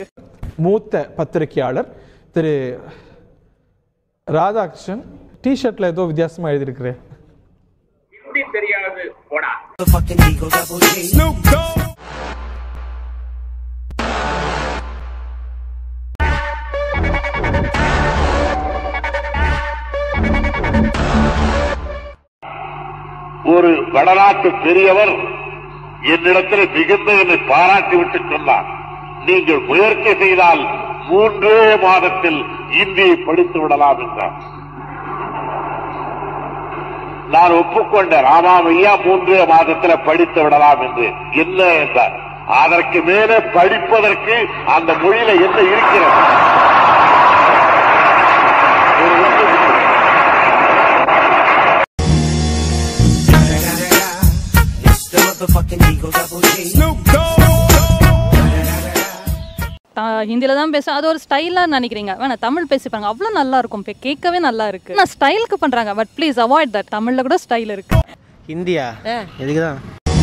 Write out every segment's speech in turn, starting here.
மூத்த பத்திரிகையாளர் திரு ராதாகிருஷ்ணன் டிஷர்ட்ல ஏதோ வித்தியாசமா எழுதியிருக்கிறேன் ஹிந்தி தெரியாது போடா ஒரு வடநாட்டு பெரியவர் என்னிடத்தில் மிகுந்த என்னை பாராட்டிவிட்டு சொன்னார் நீங்கள் முயற்சி செய்தால் மூன்றே மாதத்தில் இந்தியை படித்து விடலாம் என்றார் நான் ஒப்புக்கொண்டேன் ராமாவையா மூன்றே மாதத்தில் படித்து விடலாம் என்று என்ன என்றார் அதற்கு மேலே படிப்பதற்கு அந்த மொழியில என்ன இருக்கிறது ஒரு ஒன்று இல்லை. ஹிந்தியில் தான் பேச அது ஒரு ஸ்டைலாக நினைக்கிறீங்க வேணா தமிழ் பேசிப்பாங்க அவ்வளோ நல்லா இருக்கும் இப்போ கேட்கவே நல்லா இருக்கு நான் ஸ்டைலுக்கு பண்ணுறாங்க பட் ப்ளீஸ் அவாய்ட் தட் தமிழில் கூட ஸ்டைல் இருக்கு ஹிந்தியா எதுக்கு தான்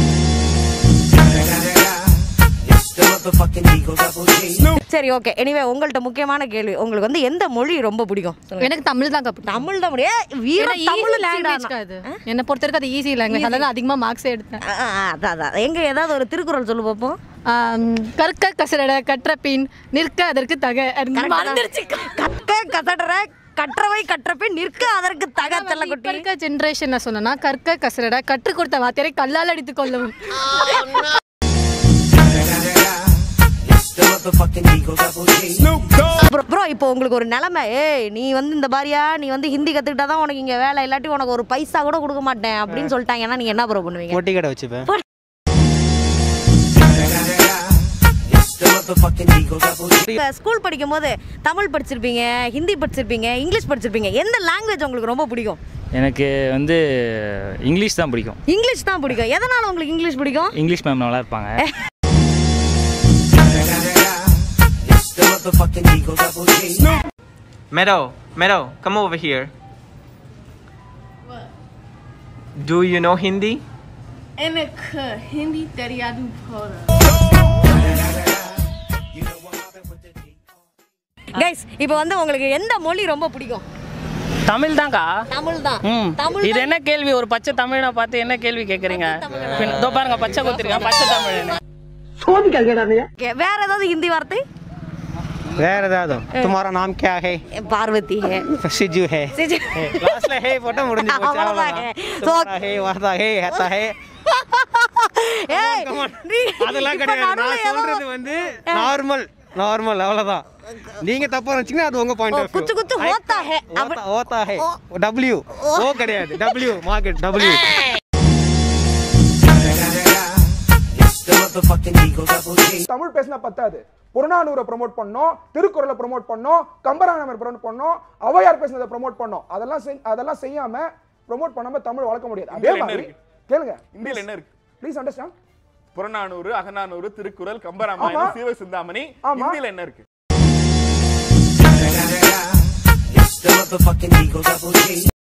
சரி ஓகே எனிவே உங்கள்ட்ட முக்கியமான கேள்வி உங்களுக்கு வந்து எந்த மொழி ரொம்ப பிடிக்கும் சொல்லுங்க. எனக்கு தமிழ் தான் கப்பு தமிழ் தான் முடியும் வீர தமிழ் லாங்குவேஜ் அது என்னை பொறுத்த வரைக்கும் அது ஈஸி லாங்குவேஜ் அதான் அதிகமாக மார்க்ஸே எடுத்தேன் ஆ, ஆ, அதான் அதான் எங்க ஏதாவது ஒரு திருக்குறள் சொல்லு பார்ப்போம் ஆம், கற்க கசட கற்ற பின் நிற்க அதற்கு தக மறந்துருச்சு கற்க கசடற கற்றவை கற்றப்பை நிற்க அதற்கு தக இப்ப செல்லக்குட்டி இருக்க ஜென்ரேஷன் சொன்னா கற்க கசட கற்றுக் கொடுத்த வாத்தியரை கல்லால் அடித்துக் கொள்ளவும் ப்ரோ இப்போ உங்களுக்கு ஒரு நிலைமை ஏய் நீ வந்து இந்த பாரியா நீ வந்து ஹிந்தி கத்துக்கிட்டா தான் உனக்கு இங்க வேலை இல்லாட்டி உனக்கு ஒரு பைசா கூட கொடுக்க மாட்டேன் அப்படின்னு சொல்லிட்டாங்கன்னா நீங்க என்ன ப்ரோ பண்ணுவீங்க பொட்டி கடை வச்சுப்பேன் ஸ்கூல் படிக்கும் போது தமிழ் படிச்சிருப்பீங்க ஹிந்தி படிச்சிருப்பீங்க இங்கிலீஷ் படிச்சிருப்பீங்க எந்த லாங்குவேஜ் உங்களுக்கு ரொம்ப பிடிக்கும் எனக்கு வந்து இங்கிலீஷ் தான் பிடிக்கும் இங்கிலீஷ் தான் பிடிக்கும் எதனால உங்களுக்கு இங்கிலீஷ் பிடிக்கும் இங்கிலீஷ் மேம் நல்லா இருப்பாங்க Meadow, Meadow, come over here. Do you know Hindi? எனக்கு ஹிந்தி தெரியாது போற கைஸ் இப்போ வந்து உங்களுக்கு எந்த மொழி ரொம்ப பிடிக்கும் தமிழ் தான்க்கா தமிழ் தான் ம் தமிழ் இது என்ன கேள்வி ஒரு பச்சை தமிழனை பார்த்து என்ன கேள்வி கேட்குறீங்க இதோ பாருங்க பச்சை கொடுத்துருக்கேன் பச்சை தமிழ் Okay, வேற ஏதாவது ஹிந்தி வார்த்தை வேற ஏதாவது துமாரா நாம் கியா ஹே பார்வதி ஹே சிஜு ஹே சிஜு. லாஸ்ட்ல ஹே போட்டா முடிஞ்சு போச்சு அவ்வளவுதான். அவ்வளவுதான். So- துமாரா ஹே வார்த்தா ஹே ஹேத்தா ஹே ஏய், நீ- அதெல்லாம் இப்ப கிடையாது நடுவுல நான் ஏதோ- சொல்றது வந்து நார்மல் நார்மல் அவ்வளவுதான் நீங்க தப்பா நினைச்சீங்கன்னா அது உங்க பாயிண்ட் ஓ, ஆஃப் குத்து குத்து ஹோத்தா ஹே ஓத்தா ஓத்தா ஹே டபிள்யூ ஓ கிடையாது டபிள்யூ மார்க்கெட் டபிள்யூ தமிழ் பேசினா பத்தாது புறநானூரை ப்ரோமோட் பண்ணோம் திருக்குறளை ப்ரோமோட் பண்ணோம் கம்பராமாயணம் ப்ரோமோட் பண்ணோம் ஔவையார் பேசினதை ப்ரோமோட் பண்ணோம் அதெல்லாம் செய்- அதெல்லாம் செய்யாம ப்ரோமோட் பண்ணாம தமிழ் வளர்க்க முடியாது அதே இந்தியால என்ன மாதிரி இருக்கு? கேளுங்க இந்தியால என்ன இருக்கு ப்ளீஸ் அண்டர்ஸ்டாண்ட் புறநானூறு அகநானூறு திருக்குறள் ஆமா. கம்பராமாயணம் சீவ சிந்தாமணி ஆமா. இந்தியில என்ன இருக்கு